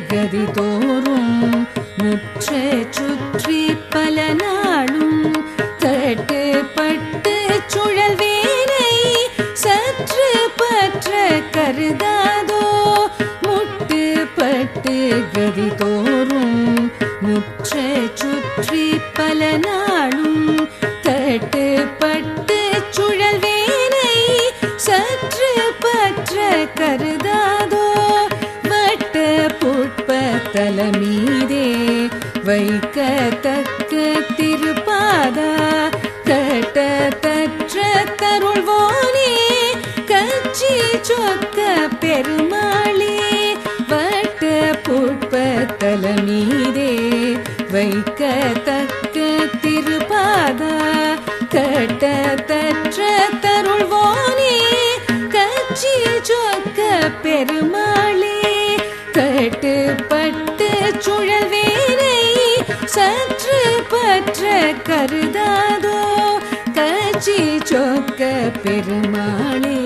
கதி தோறும் முற்ற சுற்றி பல நாளும் தட்டுப்பட்டு சுழல்வேனை சற்று பற்ற கருதாதோ முட்டுப்பட்டு கதி தோறும் முற்ற சுற்றி பல நாளும் தட்டுப்பட்டு சுழல்வேனை சற்று பற்ற கருதாதோ வட்ட புட்ப தலமீதே வைக்கத்தக்க திருப்பாதா கட்ட தற்ற தருள்வோனே கச்சி சொக்க பெருமாளே வட்ட புட்ப தலமீதே வைக்கத்தக்க திருப்பாதா கட்ட தற்ற தருள்வோனே கச்சி சொக்க பெருமாளே கட்டுப்பட்டு சுழல்வேனை சற்று பற்ற கருதாதோ கச்சி சொக்க பெருமாளே